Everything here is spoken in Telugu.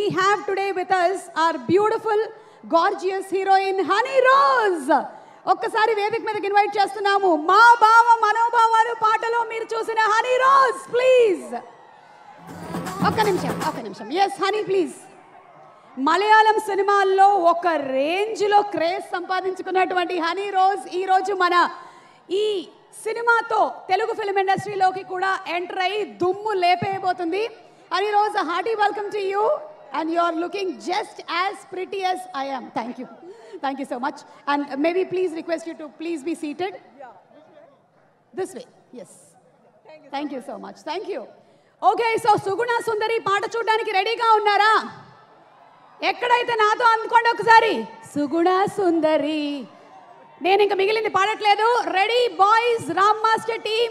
We have today with us our beautiful, gorgeous heroine, Honey Rose. ఒక్కసారి వేదిక మీదకి ఇన్వైట్ చేస్తున్నాము మా భావ మనోభావాలు పాటలో మీరు చూసిన హనీ రోజ్ ప్లీజ్ ఒక్క నిమిషం ఒక్క నిమిషం ఎస్ హనీ ప్లీజ్ మలయాళం సినిమాల్లో ఒక రేంజ్లో క్రేజ్ సంపాదించుకున్నటువంటి హనీ రోజ్ ఈ రోజు మన ఈ సినిమాతో తెలుగు ఫిల్మ్ ఇండస్ట్రీలోకి కూడా ఎంటర్ అయ్యి దుమ్ము లేపేయబోతుంది Honey Rose hearty welcome to you and you are looking just as pretty as I am thank you thank you so much and maybe please request you to please be seated this way yes thank you so much thank you okay so Suguna Sundari పాట చూడడానికి రెడీగా ఉన్నారా ఎక్కడైతే నాతో అనుకోండి ఒకసారి సుగుణ సుందరి నేను ఇంకా మిగిలింది పాడట్లేదు ready boys Ram master team